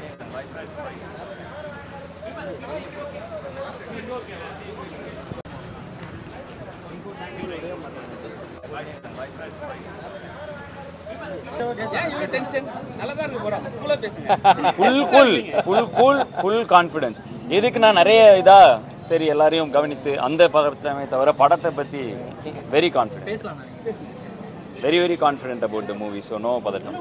Full cool full cool full confidence எதுக்கு நான் நிறைய இதா சரி எல்லாரையும் கவனித்து அந்த பக்கத்துலமே தவிர படத்தை பற்றி very confident very very confident about the movie so no பதட்டம்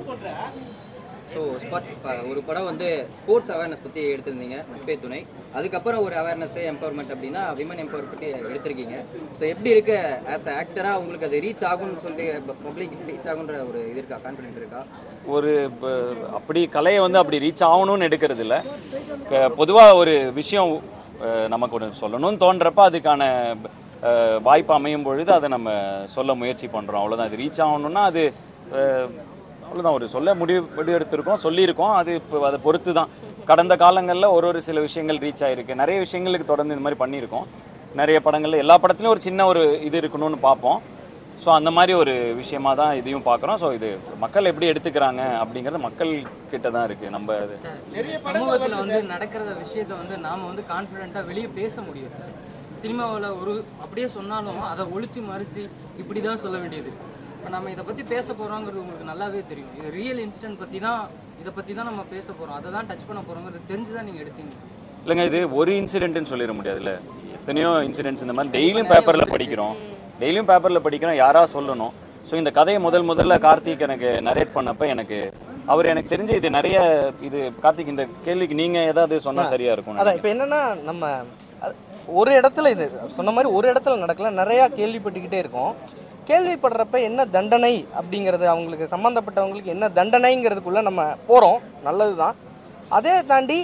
ஸோ ஸ்பாட் ஒரு படம் வந்து ஸ்போர்ட்ஸ் அவேர்னஸ் பற்றி எடுத்திருந்தீங்க நட்பே துணை அதுக்கப்புறம் ஒரு அவேர்னஸ் எம்பவர்மெண்ட் அப்படின்னா விமன் எம்பவர் பற்றி எடுத்திருக்கீங்க ஸோ எப்படி இருக்கு ஆஸ் அ ஆக்டராக உங்களுக்கு அது ரீச் ஆகும்னு சொல்லிட்டு பப்ளிக் ரீச் ஆகுன்ற ஒரு இது இருக்கா கான்ஃபிடென்ட் இருக்கா ஒரு ப- அப்படி கலையை வந்து அப்படி ரீச் ஆகணும்னு எடுக்கிறது இல்லை பொதுவாக ஒரு விஷயம் அஹ், நமக்கு ஒரு சொல்லணும்னு தோன்றப்ப அதுக்கான அஹ், வாய்ப்பு அமையும் பொழுது அதை நம்ம சொல்ல முயற்சி பண்ணுறோம் அவ்வளோதான் அது ரீச் ஆகணும்னா அது அஹ், அவ்வளோதான் ஒரு சொல்ல முடிவு முடிவு எடுத்திருக்கோம் சொல்லியிருக்கோம் அது இப்போ அதை பொறுத்து தான் கடந்த காலங்களில் ஒரு ஒரு சில விஷயங்கள் ரீச் ஆகிருக்கு நிறைய விஷயங்களுக்கு தொடர்ந்து இந்த மாதிரி பண்ணியிருக்கோம் நிறைய படங்கள்ல எல்லா படத்துலையும் ஒரு சின்ன ஒரு இது இருக்கணும்னு பார்ப்போம் ஸோ அந்த மாதிரி ஒரு விஷயமா தான் இதையும் பார்க்குறோம் ஸோ இது மக்கள் எப்படி எடுத்துக்கிறாங்க அப்படிங்கிறது மக்கள் கிட்ட தான் இருக்குது நம்ம அது சமூகத்தில் வந்து நடக்கிற விஷயத்த வந்து நாம் வந்து கான்ஃபிடென்ட்டாக வெளியே பேச முடியும் சினிமாவில் ஒரு அப்படியே சொன்னாலும் அதை ஒழிச்சு மறிச்சு இப்படி தான் சொல்ல வேண்டியது இப்போ நம்ம இதை பற்றி பேச போகிறோங்கிறது உங்களுக்கு நல்லாவே தெரியும் இது ரியல் இன்சிடென்ட் பற்றி தான் இதை பற்றி தான் நம்ம பேச போகிறோம் அதை தான் டச் பண்ண போகிறோங்கிறது தெரிஞ்சு தான் நீங்கள் எடுத்தீங்க இல்லைங்க இது ஒரு இன்சிடென்ட்னு சொல்லிட முடியாதுல்ல எத்தனையோ இன்சிடென்ட்ஸ் இந்த மாதிரி டெய்லியும் பேப்பரில் படிக்கிறோம் டெய்லியும் பேப்பரில் படிக்கிறோம் யாரா சொல்லணும் ஸோ இந்த கதையை முதல் முதல்ல கார்த்திக் எனக்கு நரேட் பண்ணப்ப எனக்கு அவர் எனக்கு தெரிஞ்சு இது நிறைய இது கார்த்திக் இந்த கேள்விக்கு நீங்கள் ஏதாவது சொன்னால் சரியாக இருக்கும் அதான் இப்போ என்னன்னா நம்ம அது- ஒரு இடத்துல இது சொன்ன மாதிரி ஒரு இடத்துல நடக்கல நிறையா கேள்விப்பட்டுக்கிட்டே இருக்கோம் கேள்விப்படுறப்ப என்ன தண்டனை அப்படிங்கிறது அவங்களுக்கு சம்மந்தப்பட்டவங்களுக்கு என்ன தண்டனைங்கிறதுக்குள்ள நம்ம போகிறோம் நல்லது தான் அதே தாண்டி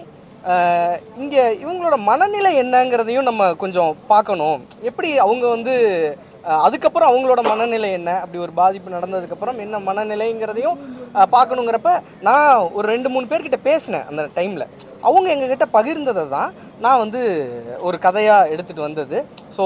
இங்கே இவங்களோட மனநிலை என்னங்கிறதையும் நம்ம கொஞ்சம் பார்க்கணும் எப்படி அவங்க வந்து அஹ், அதுக்கப்புறம் அவங்களோட மனநிலை என்ன அப்படி ஒரு பாதிப்பு நடந்ததுக்கப்புறம் என்ன மனநிலைங்கிறதையும் அஹ், பார்க்கணுங்கிறப்ப நான் ஒரு ரெண்டு மூணு பேர்கிட்ட பேசினேன் அந்த டைமில் அவங்க எங்ககிட்ட பகிர்ந்ததை தான் நான் வந்து ஒரு கதையாக எடுத்துகிட்டு வந்தது ஸோ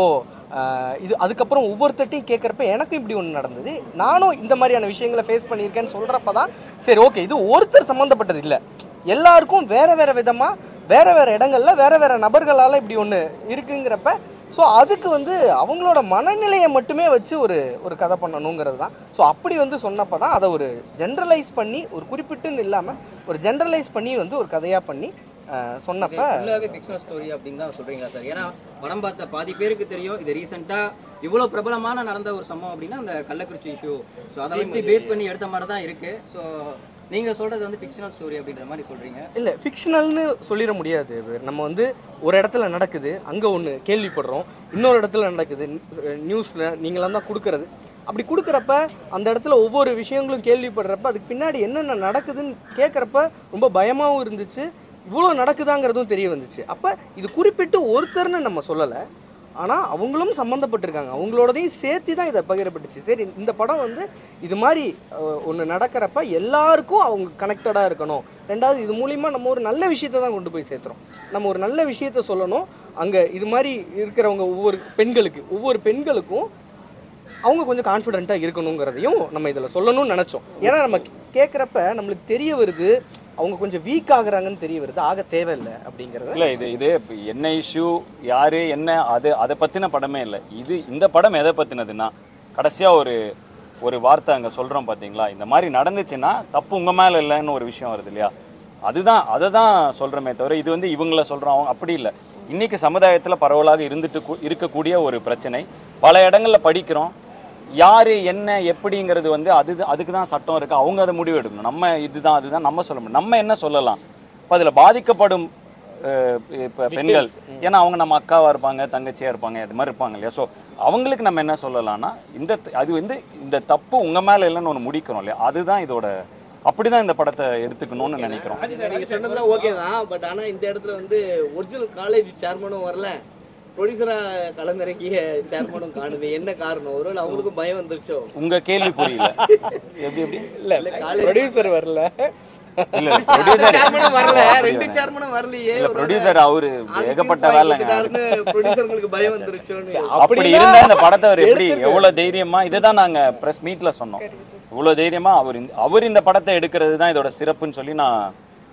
இது அதுக்கப்புறம் ஒவ்வொருத்தட்டையும் கேட்குறப்ப எனக்கும் இப்படி ஒன்று நடந்தது நானும் இந்த மாதிரியான விஷயங்களை ஃபேஸ் பண்ணியிருக்கேன்னு சொல்கிறப்ப தான் சரி ஓகே இது ஒருத்தர் சம்மந்தப்பட்டது இல்லை எல்லாருக்கும் வேற வேற விதமாக வேற வேற இடங்கள்ல வேற வேற நபர்களால் இப்படி ஒன்று இருக்குங்கிறப்ப ஸோ அதுக்கு வந்து அவங்களோட மனநிலையை மட்டுமே வச்சு ஒரு ஒரு கதை பண்ணணுங்கிறது தான் ஸோ அப்படி வந்து சொன்னப்போ தான் அதை ஒரு ஜென்ரலைஸ் பண்ணி ஒரு குறிப்பிட்டுன்னு இல்லாமல் ஒரு ஜென்ரலைஸ் பண்ணி வந்து ஒரு கதையாக பண்ணி அஹ், சொன்னப்ப ஃபுல்லாகவே ஃபிக்ஷனல் ஸ்டோரி அப்படின்னு தான் சொல்கிறீங்களா சார் ஏன்னா படம் பார்த்த பாதி பேருக்கு தெரியும் இது ரீசெண்டாக இவ்வளோ பிரபலமான நடந்த ஒரு சம்பவம் அப்படின்னா அந்த கள்ளக்குறிச்சி இஷ்யூ ஸோ அதை வச்சு பேஸ் பண்ணி எடுத்த மாதிரி தான் இருக்குது ஸோ நீங்கள் சொல்கிறது வந்து ஃபிக்ஷனல் ஸ்டோரி அப்படின்ற மாதிரி சொல்கிறீங்க இல்லை ஃபிக்ஷனல்னு சொல்லிட முடியாது நம்ம வந்து ஒரு இடத்துல நடக்குது அங்கே ஒன்று கேள்விப்படுறோம் இன்னொரு இடத்துல நடக்குது நியூஸில் நீங்களாம் தான் கொடுக்கறது அப்படி கொடுக்குறப்ப அந்த இடத்துல ஒவ்வொரு விஷயங்களும் கேள்விப்படுறப்ப அதுக்கு பின்னாடி என்னென்ன நடக்குதுன்னு கேட்குறப்ப ரொம்ப பயமாகவும் இருந்துச்சு இவ்வளோ நடக்குதாங்கிறதும் தெரிய வந்துச்சு அப்போ இது குறிப்பிட்டு ஒருத்தர்னு நம்ம சொல்லலை ஆனால் அவங்களும் சம்மந்தப்பட்டிருக்காங்க அவங்களோடதையும் சேர்த்து தான் இதை பகிரப்பட்டுச்சு சரி இந்த படம் வந்து இது மாதிரி ஒன்று நடக்கிறப்ப எல்லாருக்கும் அவங்க கனெக்டடாக இருக்கணும் ரெண்டாவது இது மூலிமா நம்ம ஒரு நல்ல விஷயத்தை தான் கொண்டு போய் சேர்த்துறோம் நம்ம ஒரு நல்ல விஷயத்த சொல்லணும் அங்கே இது மாதிரி இருக்கிறவங்க ஒவ்வொரு பெண்களுக்கு ஒவ்வொரு பெண்களுக்கும் அவங்க கொஞ்சம் கான்ஃபிடென்ட்டாக இருக்கணுங்கிறதையும் நம்ம இதில் சொல்லணும்னு நினச்சோம் ஏன்னா நம்ம கேட்குறப்ப நம்மளுக்கு தெரிய வருது அவங்க கொஞ்சம் வீக் ஆகுறாங்கன்னு தெரிய வருது ஆக தேவையில்லை அப்படிங்கிறத இல்லை இது இது இப்ப என்ன இஷ்யூ யாரு என்ன அது அதை பற்றின படமே இல்லை இது இந்த படம் எதை பற்றினதுன்னா கடைசியாக ஒரு ஒரு வார்த்தை அங்கே சொல்கிறோம் பார்த்தீங்களா இந்த மாதிரி நடந்துச்சுன்னா தப்பு உங்கள் மேலே இல்லைன்னு ஒரு விஷயம் வருது இல்லையா அதுதான் அதை தான் சொல்கிறோமே தவிர இது வந்து இவங்கள சொல்கிறோம் அவங்க அப்படி இல்லை இன்றைக்கி சமுதாயத்தில் பரவலாக இருந்துட்டு கூ- இருக்கக்கூடிய ஒரு பிரச்சனை பல இடங்களில் படிக்கிறோம் யார் என்ன எப்படிங்கிறது வந்து அது அதுக்கு தான் சட்டம் இருக்குது அவங்க அதை முடிவு எடுக்கணும் நம்ம இதுதான் அதுதான் நம்ம சொல்ல முடியும் நம்ம என்ன சொல்லலாம் இப்போ அதில் பாதிக்கப்படும் அஹ், இப்ப பெண்கள் ஏன்னா அவங்க நம்ம அக்காவா இருப்பாங்க தங்கச்சியா இருப்பாங்க அது மாதிரி இருப்பாங்க இல்லையா ஸோ அவங்களுக்கு நம்ம என்ன சொல்லலாம்னா இந்த த- அது வந்து இந்த தப்பு உங்க மேல இல்லைன்னு ஒன்று முடிக்கிறோம் இல்லையா அதுதான் இதோட அப்படிதான் இந்த படத்தை எடுத்துக்கணும்னு நினைக்கிறோம் நீங்க சொன்னதெல்லாம் ஓகே தான் பட் ஆனா இந்த இடத்துல வந்து ஒரிஜினல் காலேஜ் சேர்மனும் வரல ப்ரொடியூசரா களமிறங்கிய சேர்மனும் காணுது என்ன காரணம் ஒருவேளை அவங்களுக்கும் பயம் வந்துருச்சோ உங்க கேள்வி புரியல எப்படி எப்படி இல்லை ப்ரொடியூசர் வரல இல்ல ப்ரொடியூசர் சேர்மனும் வரல ரெண்டு சேர்மனும் வரலையே இல்ல ப்ரொடியூசர் அவரு ஏகப்பட்ட வேலைங்க ப்ரொடியூசர்களுக்கு பயம் வந்துருச்சோன்னு அப்படி இருந்தா இந்த படத்தை அவர் எப்படி எவ்வளவு தைரியமா இதுதான் நாங்க பிரஸ் மீட்ல சொன்னோம் இவ்வளவு தைரியமா அவர் இந்த- அவர் இந்த படத்தை எடுக்கிறது தான் இதோட சிறப்புன்னு சொல்லி நான்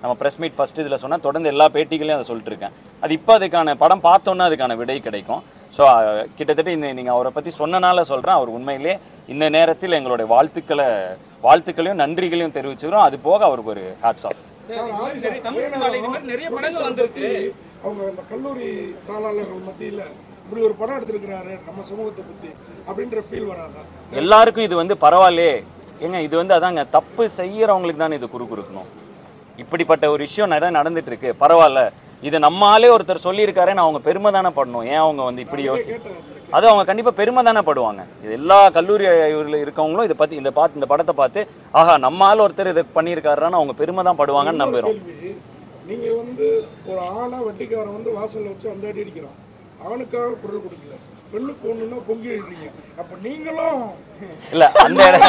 நம்ம ப்ரெஸ் மீட் ஃபர்ஸ்ட் இதில் சொன்னால் தொடர்ந்து எல்லா பேட்டிகளையும் அதை சொல்லிட்டு இருக்கேன் அது இப்போ அதுக்கான படம் பார்த்தோன்னா அதுக்கான விடை கிடைக்கும் ஸோ கிட்டத்தட்ட இந்த நீங்கள் அவரை பற்றி சொன்னனால சொல்கிறேன் அவர் உண்மையிலே இந்த நேரத்தில் எங்களுடைய வாழ்த்துக்களை வாழ்த்துக்களையும் நன்றிகளையும் தெரிவிச்சுக்கிறோம் அது போக அவருக்கு ஒரு ஹேட்ஸ் ஆஃப் நிறைய படங்கள் வந்திருக்கு அவங்க அந்த கல்லூரி தாளாளர்கள் மத்தியில இப்படி ஒரு படம் எடுத்திருக்கிறாரு நம்ம சமூகத்தை பத்தி அப்படின்ற ஃபீல் வராதா எல்லாருக்கும் இது வந்து பரவாயில்லையே ஏங்க இது வந்து அதாங்க தப்பு செய்யறவங்களுக்கு தான் இது குறு குறுக்கணும் இப்படிப்பட்ட ஒரு விஷயம் நிறைய நடந்துட்டு இருக்கு பரவாயில்ல இது நம்மாலே ஒருத்தர் சொல்லியிருக்காருன்னு அவங்க பெருமை தானே படணும் ஏன் அவங்க வந்து இப்படி யோசி அது அவங்க கண்டிப்பாக பெருமை தானே படுவாங்க இது எல்லா கல்லூரி இவரில் இருக்கவங்களும் இதை பற்றி இந்த பார்த்து இந்த படத்தை பார்த்து ஆஹா நம்மால் ஒருத்தர் இதை பண்ணியிருக்காருன்னு அவங்க பெருமை தான் படுவாங்கன்னு நம்புகிறோம் கேள்வி நீங்க வந்து ஒரு ஆணா வெட்டிக்காரன் வந்து வாசல்ல வச்சு அந்த அடி அடிக்கிறான் அவனுக்காக குரல் கொடுக்கல பெண்ணுக்கு ஒண்ணுன்னா பொங்கி எழுறீங்க அப்ப நீங்களும் இல்ல அந்த இட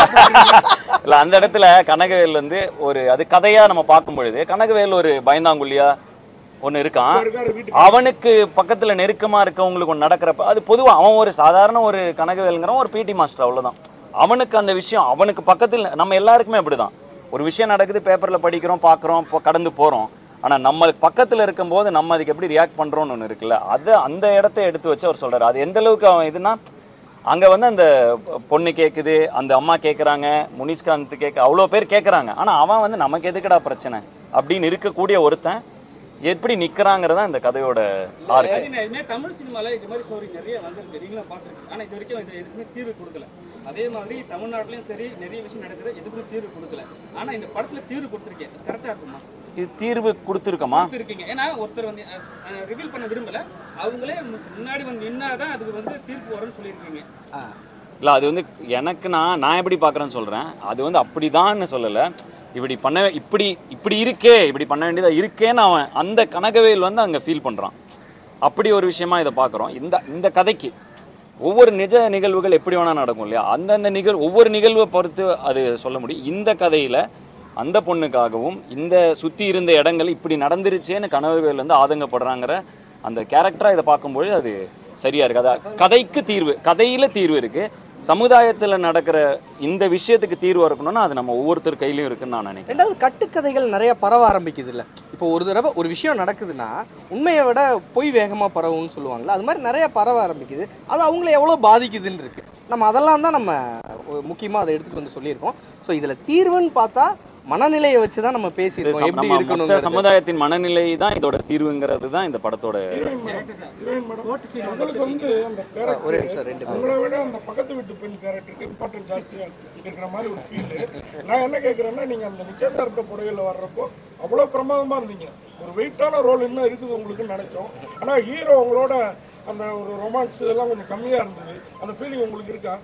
இல்ல அந்த இடத்துல கனகவேல் வந்து ஒரு அது கதையா நம்ம பார்க்கும் பொழுது கனகவேல் ஒரு பயந்தாங்குழியா ஒன்னு இருக்கான் இருக்காரு வீட்டுக்கு அவனுக்கு பக்கத்துல நெருக்கமா இருக்கவங்களுக்கு ஒன்று நடக்கிறப்ப அது பொதுவா அவன் ஒரு சாதாரண ஒரு கனகவேலுங்கிறவன் ஒரு பிடி மாஸ்டர் அவ்வளவுதான் அவனுக்கு அந்த விஷயம் அவனுக்கு பக்கத்தில் நம்ம எல்லாருக்குமே அப்படிதான் ஒரு விஷயம் நடக்குது பேப்பர்ல படிக்கிறோம் பார்க்குறோம் இப்போ கடந்து போறோம் ஆனா நம்ம பக்கத்துல இருக்கும்போது நம்ம அதுக்கு எப்படி ரியாக்ட் பண்றோம்னு ஒன்று இருக்குல்ல அது அந்த இடத்த எடுத்து வச்சு அவர் சொல்றாரு அது எந்த அளவுக்கு அவன் இதுனா அங்க வந்து அந்த பொண்ணு கேக்குது அந்த அம்மா கேக்குறாங்க முனிஷ்காந்த் கேட்க அவ்வளோ பேர் கேக்குறாங்க ஆனா அவன் வந்து நமக்கு எதுக்குடா பிரச்சனை அப்படின்னு இருக்கக்கூடிய ஒருத்தன் எப்படி நிக்கிறாங்கிறதா இந்த கதையோட ஆர்க்கு இதுமே தமிழ் சினிமால இது மாதிரி ஸ்டோரி நிறைய வந்திருக்கு நீங்களும் பார்த்துருக்கு ஆனா இது வரைக்கும் இது எதுக்குமே தீர்வு கொடுக்கல அதே மாதிரி தமிழ்நாட்டிலயும் சரி நிறைய விஷயம் நடக்குது எதுக்கும் தீர்வு கொடுக்கல ஆனா இந்த படத்துல தீர்வு கொடுத்துருக்கேன் கரெக்டா இருக்குமா இது தீர்வு கொடுத்துருக்கோமா கொடுத்துருக்கீங்க ஏன்னா ஒருத்தர் வந்து ரிவீல் பண்ண விரும்பல அவங்களே மு- முன்னாடி வந்து நின்னாதான் அதுக்கு வந்து தீர்ப்பு வரும்னு சொல்லியிருக்கீங்க இல்ல அது வந்து எனக்கு நான் நான் எப்படி பார்க்குறேன்னு சொல்றேன் அது வந்து அப்படிதான்னு சொல்லலை இப்படி பண்ண இப்படி இப்படி இருக்கே இப்படி பண்ண வேண்டியதா இருக்கேன்னு அவன் அந்த கனகவேல் வந்து அங்க ஃபீல் பண்றான் அப்படி ஒரு விஷயமா இதை பார்க்குறோம் இந்த இந்த கதைக்கு ஒவ்வொரு நிஜ நிகழ்வுகள் எப்படி வேணா நடக்கும் இல்லையா அந்தந்த நிகழ் ஒவ்வொரு நிகழ்வை பொறுத்து அது சொல்ல முடியும் இந்த கதையில அந்த பொண்ணுக்காகவும் இந்த சுத்தி இருந்த இடங்கள் இப்படி நடந்துருச்சேன்னு கனவுகள் வந்து ஆதங்கப்படுறாங்கிற அந்த கேரக்டரா இதை பார்க்கும்பொழுது அது சரியா இருக்கு அதான் கதைக்கு தீர்வு கதையில தீர்வு இருக்கு சமுதாயத்துல நடக்கிற இந்த விஷயத்துக்கு தீர்வு இருக்கணும்னா அது நம்ம ஒவ்வொருத்தர் கையிலயும் இருக்குன்னு நான் நினைக்கிறேன் ரெண்டாவது கட்டுக்கதைகள் நிறைய பரவ ஆரம்பிக்குது இல்ல இப்போ ஒரு தடவை ஒரு விஷயம் நடக்குதுன்னா உண்மையை விட பொய் வேகமா பரவும்னு சொல்லுவாங்கல்ல அது மாதிரி நிறைய பரவ ஆரம்பிக்குது அது அவங்கள எவ்வளவு பாதிக்குதுன்னு இருக்கு நம்ம அதெல்லாம் தான் நம்ம முக்கியமா அதை எடுத்துட்டு வந்து சொல்லியிருக்கோம் ஸோ இதுல தீர்வுன்னு பார்த்தா மனநிலையை வச்சு தான் நம்ம இது பேசியிருக்கோம் சம்- எப்படி நம்ம மொத்த இருக்கணும் சமுதாயத்தின் மனநிலை தான் இதோட தீர்வுங்கிறது தான் இந்த படத்தோட ஹீரோயின் மேடம் ஹீரோயின் மேடம் உங்களுக்கு வந்து அந்த ஒரே கேரக்டர் நிமிஷம் ரெண்டு உங்களை விட அந்த பக்கத்து வீட்டு பெண் கேரக்டருக்கு இம்பார்ட்டன்ட் ஜாஸ்தியா இருக்கிற மாதிரி ஒரு ஃபீல் நான் என்ன கேட்குறேன்னா நீங்க அந்த நிச்சயதார்த்த புடவையில் வர்றப்போ அவ்வளோ பிரமாதமா இருந்தீங்க ஒரு வெயிட்டான ரோல் இன்னும் இருக்குது உங்களுக்குன்னு நினைச்சோம் ஆனா ஹீரோ உங்களோட அந்த ஒரு ரொமான்ஸ் இதெல்லாம் கொஞ்சம் கம்மியா இருந்தது அந்த ஃபீலிங் உங்களுக்கு இருக்கா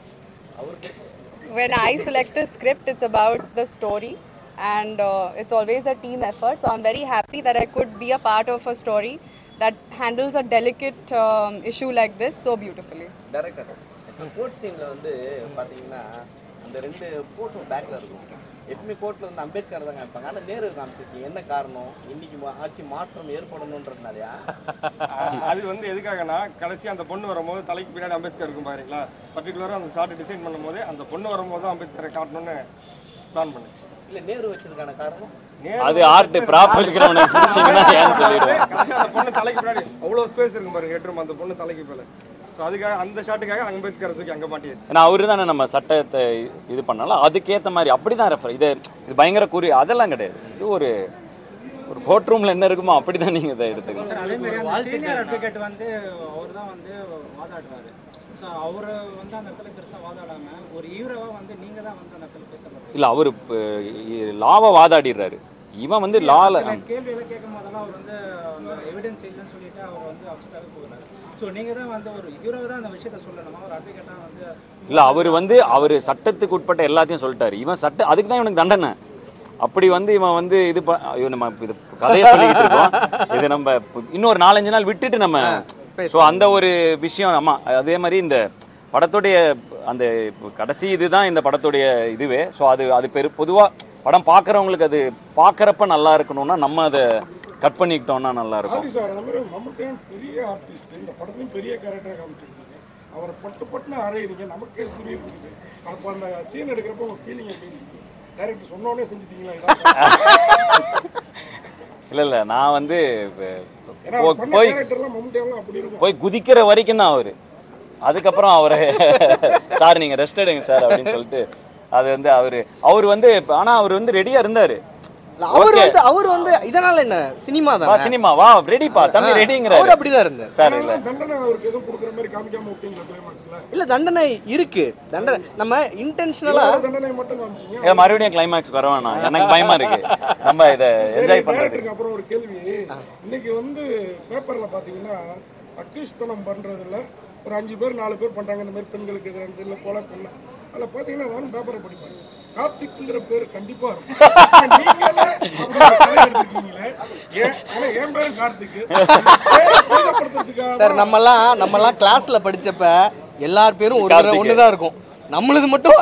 when I select a script, it's about the story and uh, it's always a team effort. So I'm very happy that I could be a part of a story that handles a delicate um, issue like this so beautifully. Director court சீன்ல வந்து பாத்தீங்கன்னா அந்த ரெண்டு photo பேக்ல இருக்கும் எப்பவுமே கோர்ட்ல வந்து அம்பேத்கர் தான் காமிப்பாங்க ஆனா நேரு காமிச்சிருக்கீங்க என்ன காரணம் இன்னைக்கு மா- ஆட்சி மாற்றம் ஏற்படணுன்றதுனாலயா அது வந்து எதுக்காகனா கடைசி அந்த பொண்ணு வரும்போது தலைக்கு பின்னாடி அம்பேத்கர் இருக்கும் பாருங்களா பர்டிகுலராக அந்த ஷார்ட் டிசைன் பண்ணும்போது அந்த பொண்ணு வரும்போது தான் அம்பேத்கரை காட்டணும்னு பிளான் பண்ணுச்சு இல்ல நேரு வச்சதுக்கான காரணம் நேரு அது ஆர்ட் ப்ராப் இருக்கிறவனுக்கு பிடிச்சிங்கன்னா ஏன்னு சொல்லிடுவேன் கடைசியா அந்த பொண்ணு தலைக்கு பின்னாடி அவ்வளோ ஸ்பேஸ் இருக்கும் பாருங்க ஹெட்ரூம் அந்த பொண்ணு தலைக்கு மேல ஸோ அதுக்காக அந்த ஷாட்டுக்காக அம்பேத்கரை தூக்கி அங்கே மாட்டியாச்சு ஏன்னா அவரு தானே நம்ம சட்டத்தை இது பண்ணாலும் அதுக்கேற்ற மாதிரி அப்படிதான் ரெஃபர் இது இது பயங்கர குறி அதெல்லாம் கிடையாது இது ஒரு ஒரு கோர்ட் ரூம்ல என்ன இருக்குமோ அப்படிதான் நீங்க இதை எடுத்துக்கணும் அதே மாதிரி அந்த சீனியர் அட்வொகேட் வந்து அவர் தான் வந்து வாதாடுறாரு ஸோ அவர் வந்து அந்த இடத்துல பெருசாக வாதாடாம ஒரு ஹீரோவாக வந்து நீங்கள் தான் வந்து அந்த இடத்துல பேசப்படுறீங்க இல்ல அவரு லாவை வாதாடிடுறாரு இவன் வந்து லால சில கேள்வியெல்லாம் கேட்கும் போதெல்லாம் அவர் வந்து அந்த எவிடன்ஸ் இல்லைன்னு சொல்லிட்டு அவர் வந்து அப்செட்டாகவே போகிறாரு ஸோ நீங்கள் தான் வந்து ஒரு ஹீரோவை தான் அந்த விஷயத்த சொல்லணுமா ஒரு அட்வொகேட்டாக வந்து இல்ல அவர் வந்து அவர் சட்டத்துக்கு உட்பட்ட எல்லாத்தையும் சொல்லிட்டாரு இவன் சட்ட அதுக்கு தான் இவனுக்கு தண்டனை அப்படி வந்து இவன் வந்து இது ப- ஐயோ நம்ம இது கதையை சொல்லிக்கிட்டு இருக்கோம் இது நம்ம இன்னொரு நாலஞ்சு நாள் விட்டுட்டு நம்ம ஸோ அந்த ஒரு விஷயம் ஆமா அதே மாதிரி இந்த படத்துடைய அந்த இப்ப கடைசி இதுதான் இந்த படத்துடைய இதுவே ஸோ அது அது பெரு பொதுவா படம் பார்க்குறவங்களுக்கு அது பார்க்குறப்ப நல்லா இருக்கணும்னா நம்ம அதை கட் பண்ணிக்கிட்டோம்னா நல்லா இருக்கும் ஆதி சார் அந்த மாதிரி மம்முட்டியும் பெரிய ஆர்டிஸ்ட் இந்த படத்துலையும் பெரிய கேரக்டர் காமிச்சிருக்கீங்க அவரை பட்டு பட்டுன்னு அரையிறீங்க நமக்கே சுரி இருக்குது அப்போ அந்த சீன் எடுக்கிறப்போ உங்கள் ஃபீலிங் எப்படி இருந்துச்சு டைரக்டர் சொன்னோடனே செஞ்சுட்டீங்களா இதான் இல்லை இல்லை நான் வந்து ஏன்னா போ- அவர் பண்ண போய் கேரக்டர்லாம் மம்முட்டியெல்லாம் அப்படி இருக்கும் போய் குதிக்கிற வரைக்கும் தான் அவர் அதுக்கப்புறம் அவரை சார் நீங்கள் ரெஸ்ட் எடுங்க சார் அப்படின்னு சொல்லிட்டு அது வந்து அவர் அவர் வந்து ஆனால் அவர் வந்து ரெடியாக இருந்தார் அவர் வந்து அவர் வந்து இதனால என்ன சினிமா வா தான் சினிமா வா ரெடிப்பா தம்பி அவர் ரெடிங்கிறாரு அப்படிதான் இருந்தார் சார் இல்லை அதனால தண்டனை அவருக்கு எதுவும் கொடுக்குற மாதிரி காமிக்காம விட்டீங்களா கிளைமாக்ஸ்ல இல்ல தண்டனை இருக்கு தண்டனை நம்ம இன்டென்ஷனலா தண்டனை மட்டும் காமிச்சீங்க ஏன் மறுபடியும் கிளைமேக்ஸ் வர வேணாம் எனக்கு பயமா இருக்கு நம்ம இதை என்ஜாய் பண்றது டேரக்டருக்கு அப்புறம் ஒரு கேள்வி இன்னைக்கு வந்து பேப்பர்ல பாத்தீங்கன்னா அக்யூஸ்தனம் பண்றதுல ஒரு அஞ்சு பேர் நாலு பேர் பண்றாங்க இந்த மாதிரி பெண்களுக்கு எதிரானது இல்ல கொலை கொள்ள அதில் பாத்தீங்கன்னா நானும் பேப்பரை படிப்பேன் கார்த்திக்ங்கிற பேர் கண்டிப்பா இருக்கும் நீங்களே அப்படி ஒரு கதை எடுத்திருக்கீங்களே ஏன் ஆனா என் பேரும் கார்த்திக் பேரை சேதப்படுத்துறதுக்காக சார் நம்மலாம் நம்மலாம் கிளாஸ்ல படிச்சப்ப எல்லார் பேரும் ஒரு கார்த்திக். ஒண்ணுதான் இருக்கும் நம்மளுது மட்டும்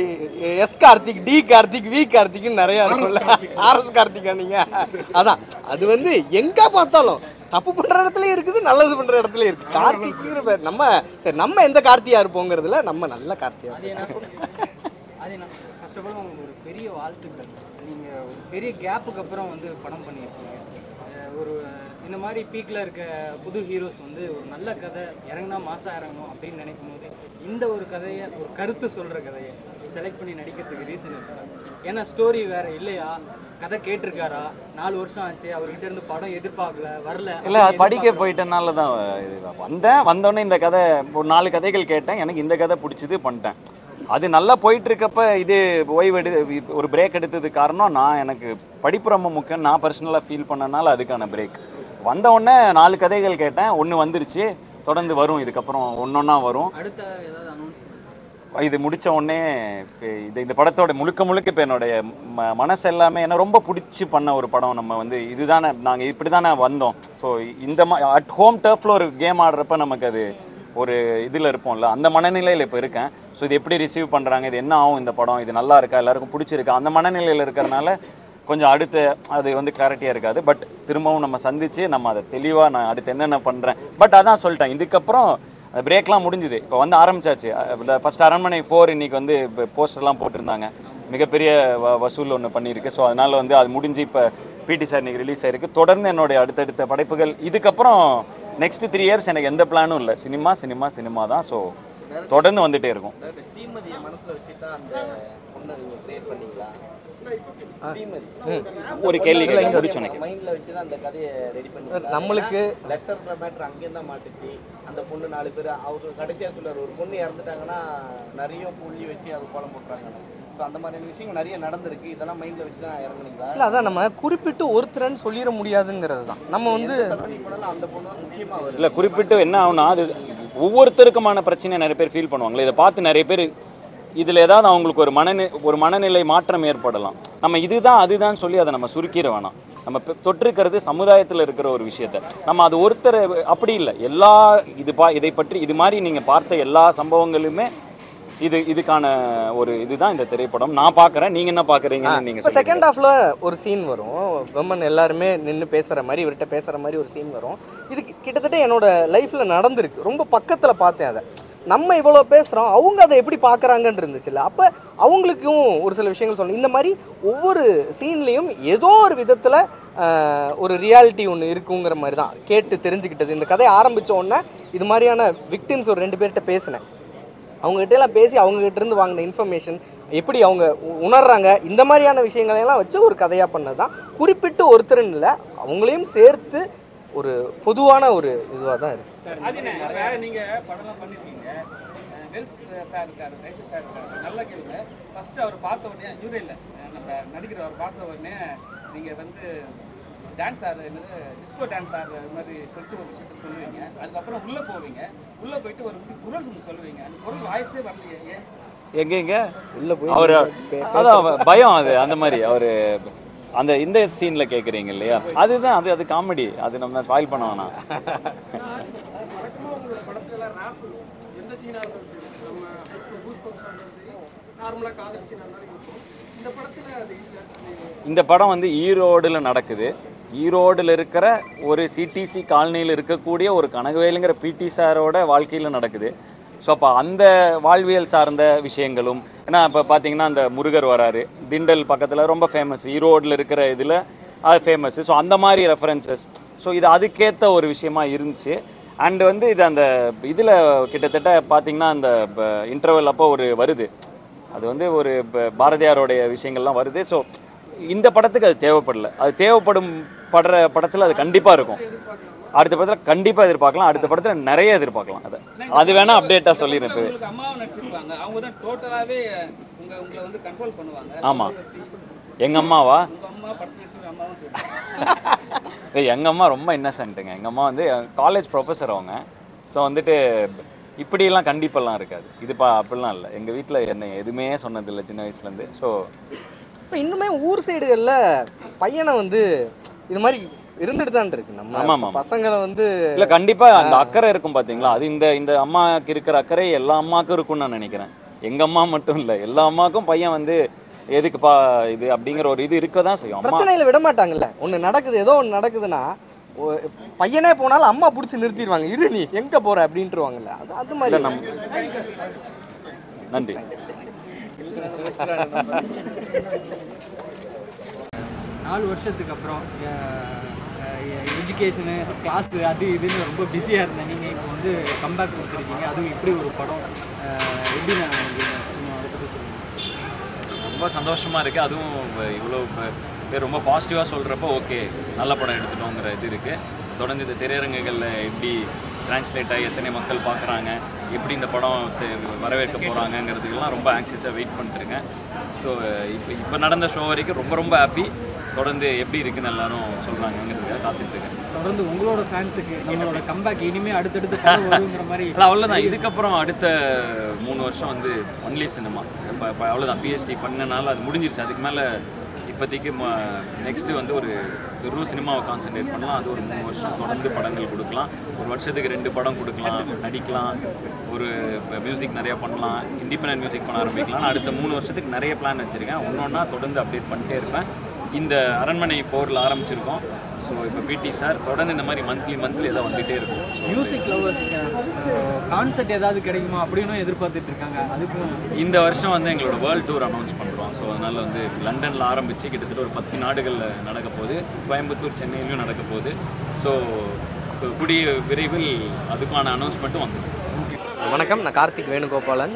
S Karthik T Karthik V கார்த்திக்னு நிறைய இருக்கும்ல ஆர்எஸ் கார்த்திகா நீங்க அதான் அது வந்து எங்க பார்த்தாலும் தப்பு பண்ற இடத்துல இருக்குது நல்லது பண்ற இடத்துல இருக்கு கார்த்திக்ங்கிற பேர் நம்ம சரி நம்ம எந்த கார்த்தியா இருப்போங்கிறதுல நம்ம நல்ல கார்த்தியா அது என்ன அது என்ன ஃபர்ஸ்ட் ஆஃப் ஆல் உங்களுக்கு ஒரு பெரிய வாழ்த்துக்கள் நீங்கள் ஒரு பெரிய கேப்புக்கு அப்புறம் வந்து படம் பண்ணியிருக்கீங்க அஹ் ஒரு இந்த மாதிரி பீக்கில் இருக்க புது ஹீரோஸ் வந்து ஒரு நல்ல கதை இறங்குனா மாசம் இறங்கணும் அப்படின்னு நினைக்கும் போது இந்த ஒரு கதையை ஒரு கருத்து சொல்கிற கதையை செலக்ட் பண்ணி நடிக்கிறதுக்கு ரீசன் இருக்கா ஏன்னா ஸ்டோரி வேற இல்லையா கதை கேட்டிருக்காரா நாலு வருஷம் ஆச்சு அவர்கிட்ட இருந்து படம் எதிர்பார்க்கல வரல இல்லை அது படிக்க போயிட்டனால தான் இது வந்தேன் வந்தோடனே இந்த கதை ஒரு நாலு கதைகள் கேட்டேன் எனக்கு இந்த கதை பிடிச்சது பண்ணிட்டேன் அது நல்லா போயிட்டு இருக்கப்ப இது ஓய்வு எடு ஒரு பிரேக் எடுத்தது காரணம் நான் எனக்கு படிப்பு ரொம்ப முக்கியம் நான் பர்சனலாக ஃபீல் பண்ணனால அதுக்கான பிரேக் வந்த உடனே நாலு கதைகள் கேட்டேன் ஒன்று வந்துருச்சு தொடர்ந்து வரும் இதுக்கப்புறம் ஒன்றொன்னா வரும் அடுத்த ஏதாவது அனௌன்ஸ் இது முடிச்ச உடனே இப்ப இது இந்த படத்தோட முழுக்க முழுக்க இப்போ என்னுடைய ம மனசு எல்லாமே என்ன ரொம்ப பிடிச்சி பண்ண ஒரு படம் நம்ம வந்து இதுதானே நாங்கள் இப்படி தானே வந்தோம் ஸோ இந்த மா அட் ஹோம் டர்ஃபில் ஒரு கேம் ஆடுறப்ப நமக்கு அது ஒரு இதில் இருப்போம்ல அந்த மனநிலையில் இப்போ இருக்கேன் ஸோ இது எப்படி ரிசீவ் பண்ணுறாங்க இது என்ன ஆகும் இந்த படம் இது நல்லா இருக்கா எல்லாருக்கும் பிடிச்சிருக்கா அந்த மனநிலையில் இருக்கிறனால கொஞ்சம் அடுத்த அது வந்து கிளாரிட்டியாக இருக்காது பட் திரும்பவும் நம்ம சந்திச்சு நம்ம அதை தெளிவாக நான் அடுத்து என்னென்ன பண்ணுறேன் பட் அதான் சொல்லிட்டேன் இதுக்கப்புறம் அந்த பிரேக்லாம் முடிஞ்சுது இப்போ வந்து ஆரம்பிச்சாச்சு ஃபர்ஸ்ட் அரண்மனை ஃபோர் இன்னைக்கு வந்து போஸ்டர்லாம் போட்டிருந்தாங்க மிகப்பெரிய வ வசூல் ஒன்று பண்ணியிருக்கு ஸோ அதனால் வந்து அது முடிஞ்சு இப்போ பிடி சார் இன்னைக்கு ரிலீஸ் ஆயிருக்கு தொடர்ந்து என்னுடைய அடுத்தடுத்த படைப்புகள் இதுக்கப்புறம் நெக்ஸ்ட் த்ரீ இயர்ஸ் எனக்கு எந்த பிளானும் இல்லை சினிமா சினிமா சினிமா தான் ஸோ தொடர்ந்து வந்துட்டே இருக்கும் ஸ்ரீமதியை மனசுல வச்சுதான் அந்த பொண்ணை நீங்க கிரியேட் பண்ணீங்களா ஸ்ரீமதி ஒரு கேள்வி கேட்க முடிச்சு உனக்கு மைண்ட்ல வச்சுதான் அந்த கதையை ரெடி பண்ணி நம்மளுக்கு லெட்டர்ன்ற மேட்டர் அங்கேயும் தான் மாட்டுச்சு அந்த பொண்ணு நாலு பேர் அவரு கடைசியா சொல்றாரு ஒரு பொண்ணு இறந்துட்டாங்கன்னா நிறைய புள்ளி வச்சு அது கோலம் போட்டுறாங்க ஸோ அந்த மாதிரியான விஷயங்கள் நிறைய நடந்திருக்கு இதெல்லாம் மைண்ட்ல வச்சு தான் இறங்குனீங்களா இல்ல அதான் நம்ம குறிப்பிட்டு ஒருத்தரன்னு சொல்லிட முடியாதுங்கிறது தான் நம்ம வந்து பண்ணி போனாலும் அந்த பொண்ணு தான் முக்கியமா வருது இல்லை குறிப்பிட்டு என்ன ஆகும்னா அது ஒவ்வொருத்தருக்குமான பிரச்சனையை நிறைய பேர் ஃபீல் பண்ணுவாங்களே இதை பார்த்து நிறைய பேர் இதில் ஏதாவது அவங்களுக்கு ஒரு மனநி ஒரு மனநிலை மாற்றம் ஏற்படலாம் நம்ம இதுதான் அதுதான் சொல்லி அதை நம்ம சுருக்கிட வேணாம் நம்ம பெ- தொற்றிருக்கிறது சமுதாயத்தில் இருக்கிற ஒரு விஷயத்த நம்ம அது ஒருத்தர் அப்படி இல்லை எல்லா இது பா இதை பற்றி இது மாதிரி நீங்கள் பார்த்த எல்லா சம்பவங்களுமே இது இதுக்கான ஒரு இதுதான் இந்த திரைப்படம் நான் பார்க்குறேன் நீங்கள் என்ன பார்க்குறீங்கன்னு இப்போ நீங்கள் செகண்ட் ஹாஃப்ல ஒரு சீன் வரும் விமன் எல்லாருமே நின்று பேசுற மாதிரி இவர்கிட்ட பேசுற மாதிரி ஒரு சீன் வரும் இது கி- கிட்டத்தட்ட என்னோட லைஃப்ல நடந்திருக்கு ரொம்ப பக்கத்துல பார்த்தேன் அதை நம்ம இவ்வளோ பேசுகிறோம் அவங்க அதை எப்படி பார்க்குறாங்கன்னு இருந்துச்சுல்ல அப்போ அவங்களுக்கும் ஒரு சில விஷயங்கள் சொல்லணும் இந்த மாதிரி ஒவ்வொரு சீன்லேயும் ஏதோ ஒரு விதத்தில் ஒரு ரியாலிட்டி ஒன்று இருக்குங்கிற மாதிரி தான் கேட்டு தெரிஞ்சுக்கிட்டது இந்த கதையை ஆரம்பிச்ச உடனே இது மாதிரியான விக்டிம்ஸ் ஒரு ரெண்டு பேர்கிட்ட பேசினேன் அவங்ககிட்ட எல்லாம் பேசி அவங்ககிட்ட இருந்து வாங்கின இன்ஃபர்மேஷன் எப்படி அவங்க உ- உணர்றாங்க இந்த மாதிரியான விஷயங்களை எல்லாம் வச்சு ஒரு கதையாக பண்ணது தான் குறிப்பிட்டு ஒருத்தருன்னு இல்லை அவங்களையும் சேர்த்து ஒரு பொதுவான ஒரு இதுவாக தான் இருக்குது அது என்ன வேற நீங்க படம்லாம் பண்ணிருக்கீங்க அஹ் வெல்ஸ் சார் இருக்காரு ரைசு சார் இருக்காரு நல்ல கேளுங்க ஃபர்ஸ்ட் அவர் பார்த்த உடனே இவரே இல்லை அஹ் நம்ம நடிக்கிற அவர் பார்த்த உடனே நீங்க வந்து டான்ஸ் ஆடுற என்னது டிஸ்கோ டான்ஸ் ஆடுற மாதிரி சொல்லிட்டு ஒரு விஷயத்த சொல்லுவீங்க அதுக்கப்புறம் உள்ள போவீங்க உள்ள போயிட்டு ஒரு குரல் ஒன்று சொல்லுவீங்க அந்த குரல் வாய்ஸே வரலையே ஏன் எங்க எங்க உள்ள போய் அவர் பே- அதான் அவ- பயம் அது அந்த மாதிரி அவர் அந்த இந்த சீன்ல கேக்குறீங்க இல்லையா அதுதான் அது அது காமெடி அது நம்ம ஸ்பாயில் பண்ண வேணாம் எந்த சீனாக இருந்தாலும் சரி நம்ம பூஸ் இருந்தாலும் சரி நார்மலாக காதல் சீனாக இருந்தாலும் இருக்கும் இந்த படத்தில் அது இல்லை இந்த படம் வந்து ஈரோடுல நடக்குது ஈரோடுல இருக்கிற ஒரு சிடிசி காலனியில் இருக்கக்கூடிய ஒரு கனகவேலுங்கிற பிடி சாரோட வாழ்க்கையில் நடக்குது ஸோ அப்போ அந்த வாழ்வியல் சார்ந்த விஷயங்களும் ஏன்னா இப்போ பார்த்தீங்கன்னா அந்த முருகர் வராரு திண்டல் பக்கத்தில் ரொம்ப ஃபேமஸ் ஈரோடில் இருக்கிற இதில் அது ஃபேமஸ் ஸோ அந்த மாதிரி ரெஃபரன்சஸ் ஸோ இது அதுக்கேற்ற ஒரு விஷயமா இருந்துச்சு அண்ட் வந்து இது அந்த இதில் கிட்டத்தட்ட பார்த்தீங்கன்னா அந்த இன்டர்வல் அப்போ ஒரு வருது அது வந்து ஒரு ப- பாரதியாருடைய விஷயங்கள்லாம் வருது ஸோ இந்த படத்துக்கு அது தேவைப்படல அது தேவைப்படும் படுற படத்தில் அது கண்டிப்பாக இருக்கும் அடுத்த படத்தில் கண்டிப்பாக எதிர்பார்க்கலாம் அடுத்த படத்தில் நிறைய எதிர்பார்க்கலாம் அதை அது வேணால் அப்டேட்டாக சொல்லிடுறேன் இப்போவே உங்களுக்கு அம்மாவை நடிச்சிருப்பாங்க அவங்க தான் டோட்டலாகவே உங்க உங்களை வந்து கண்ட்ரோல் பண்ணுவாங்க ஆமாம் எங்கள் அம்மாவா உங்க அம்மா படத்தில் நடிச்சிருக்க அம்மாவும் சரி ஏய் எங்கள் அம்மா ரொம்ப இன்னசென்ட்டுங்க எங்கள் அம்மா வந்து காலேஜ் ப்ரொஃபஸர் அவங்க ஸோ வந்துட்டு இப்படியெல்லாம் கண்டிப்பெல்லாம் இருக்காது இது பா அப்படிலாம் இல்லை எங்கள் வீட்டில் என்னை எதுவுமே சொன்னதில்லை சின்ன வயசுலேருந்து ஸோ இப்போ இன்னுமே ஊர் சைடுகளில் பையனை வந்து இது மாதிரி இருந்துட்டு தான் இருக்கு ஆமா, நம்ம ஆமா. பசங்களை வந்து இல்லை கண்டிப்பாக அந்த அக்கறை இருக்கும் பார்த்தீங்களா அது இந்த இந்த அம்மாவுக்கு இருக்கிற அக்கறை எல்லா அம்மாவுக்கும் இருக்கும்னு நான் நினைக்கிறேன் எங்கள் அம்மா மட்டும் இல்லை எல்லா அம்மாவுக்கும் பையன் வந்து எதுக்குப்பா இது அப்படிங்கிற ஒரு இது இருக்க தான் செய்யும் அம்மா பிரச்சனையில விட மாட்டாங்கல்ல ஒன்று நடக்குது ஏதோ ஒன்று நடக்குதுன்னா ஒ- பையனே போனாலும் அம்மா பிடிச்சி நிறுத்திடுவாங்க இரு நீ எங்கே போற அப்படின்ட்டுருவாங்கல்ல அது அது இல்லை மாதிரி நம் நன்றி நாலு வருஷத்துக்கு அப்புறம் எஜுகேஷனு கிளாஸ் அது இதுன்னு ரொம்ப பிஸியாக இருந்தேன் நீங்கள் இப்போ வந்து கம்பேக் கொடுத்துருக்கீங்க அதுவும் இப்படி ஒரு படம் அஹ், எப்படி நான் நினைக்கிறீங்க? இன்னும் அதை பற்றி சொல்லுங்கள் ரொம்ப சந்தோஷமாக இருக்குது அதுவும் இவ்வளோ பேர் ரொம்ப பாசிட்டிவாக சொல்கிறப்போ ஓகே நல்ல படம் எடுத்துட்டோங்கிற இது இருக்குது தொடர்ந்து இந்த திரையரங்குகளில் எப்படி டிரான்ஸ்லேட் ஆகி எத்தனை மக்கள் பார்க்குறாங்க எப்படி இந்த படம் தெ- வரவேற்க போகிறாங்கங்கிறதுக்கெல்லாம் ரொம்ப ஆங்ஷியஸாக வெயிட் பண்ணிட்டுருக்கேன் ஸோ இப்போ இப்போ நடந்த ஷோ வரைக்கும் ரொம்ப ரொம்ப ஹாப்பி தொடர்ந்து எப்படி இருக்குன்னு எல்லாரும் சொல்கிறாங்கங்கிறதுக்காக காத்துட்ருக்கேன் தொடர்ந்து உங்களோட ஃபேன்ஸுக்கு நம்மளோட கம்பேக் இனிமே அடுத்தடுத்து படம் வருங்கிற மாதிரி இல்லை அவ்வளோதான் இதுக்கப்புறம் அடுத்த மூணு வருஷம் வந்து ஒன்லி சினிமா இப்போ இப்போ அவ்வளோதான் பிஎஸ்டி பண்ணனால அது முடிஞ்சிருச்சு அதுக்கு மேலே இப்போதைக்கு நெக்ஸ்ட்டு வந்து ஒரு வெறும் சினிமாவை கான்சென்ட்ரேட் பண்ணலாம் அது ஒரு மூணு வருஷம் தொடர்ந்து படங்கள் கொடுக்கலாம் ஒரு வருஷத்துக்கு ரெண்டு படம் கொடுக்கலாம் நடிக்கலாம் ஒரு மியூசிக் நிறையா பண்ணலாம் இண்டிபெண்டன்ட் மியூசிக் பண்ண ஆரம்பிக்கலாம் நான் அடுத்த மூணு வருஷத்துக்கு நிறைய பிளான் வச்சுருக்கேன் ஒன்று ஒன்றா தொடர்ந்து அப்டேட் பண்ணிட்டே இருப்பேன் இந்த அரண்மனை ஃபோரில் ஆரம்பிச்சிருக்கோம் ஸோ இப்போ பிடி சார் தொடர்ந்து இந்த மாதிரி மந்த்லி மந்த்லி ஏதோ வந்துகிட்டே இருக்கும் So, மியூசிக் லவர்ஸ்க்கு கான்செர்ட் ஏதாவது கிடைக்குமா அப்படின்னு எதிர்பார்த்துட்டு இருக்காங்க அதுக்கும் இந்த வருஷம் வந்து எங்களோட வேர்ல்ட் டூர் அனௌன்ஸ் பண்ணுறோம் ஸோ அதனால் வந்து லண்டனில் ஆரம்பித்து கிட்டத்தட்ட ஒரு பத்து நாடுகளில் நடக்க போகுது கோயம்புத்தூர் சென்னையிலையும் நடக்க போகுது ஸோ கூடிய விரைவில் அதுக்கான அனௌன்ஸ்மெண்ட்டும் வந்துடும் வணக்கம் நான் கார்த்திக் வேணுகோபாலன்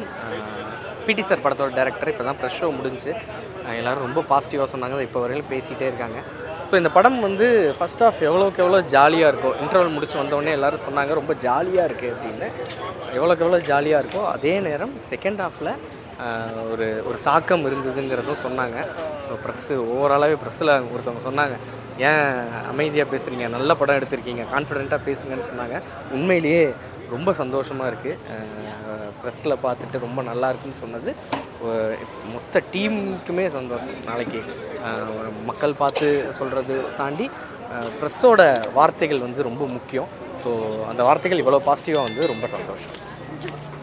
பிடி சார் படத்தோட டேரக்டர் இப்போ தான் ப்ரெஷ் ஷோ முடிஞ்சு அஹ் எல்லாரும் ரொம்ப பாசிட்டிவாக சொன்னாங்க இப்போ வரையிலும் பேசிகிட்டே இருக்காங்க ஸோ இந்த படம் வந்து ஃபர்ஸ்ட் ஆஃப் எவ்வளோக்கு எவ்வளோ ஜாலியாக இருக்கும் இன்டர்வல் முடிச்சு வந்தோடனே எல்லாரும் சொன்னாங்க ரொம்ப ஜாலியாக இருக்குது அப்படின்னு எவ்வளோக்கு எவ்வளோ ஜாலியாக இருக்கோ அதே நேரம் செகண்ட் ஹாஃபில் ஒரு ஒரு தாக்கம் இருந்ததுங்கிறதும் சொன்னாங்க ப்ரெஸ்ஸு ஓவராலாகவே ப்ரெஸ்ஸில் ஒருத்தவங்க சொன்னாங்க ஏன் அமைதியாக பேசுகிறீங்க நல்ல படம் எடுத்திருக்கீங்க கான்ஃபிடென்ட்டாக பேசுங்கன்னு சொன்னாங்க உண்மையிலேயே ரொம்ப சந்தோஷமாக இருக்குது ப்ரெஸ்ஸில் பார்த்துட்டு ரொம்ப நல்லா இருக்குன்னு சொன்னது ஒ- மொத்த டீமுக்குமே சந்தோஷம் நாளைக்கு அஹ், மக்கள் பார்த்து சொல்கிறது தாண்டி ப்ரெஸ்ஸோட வார்த்தைகள் வந்து ரொம்ப முக்கியம் ஸோ அந்த வார்த்தைகள் இவ்வளோ பாசிட்டிவாக வந்து ரொம்ப சந்தோஷம்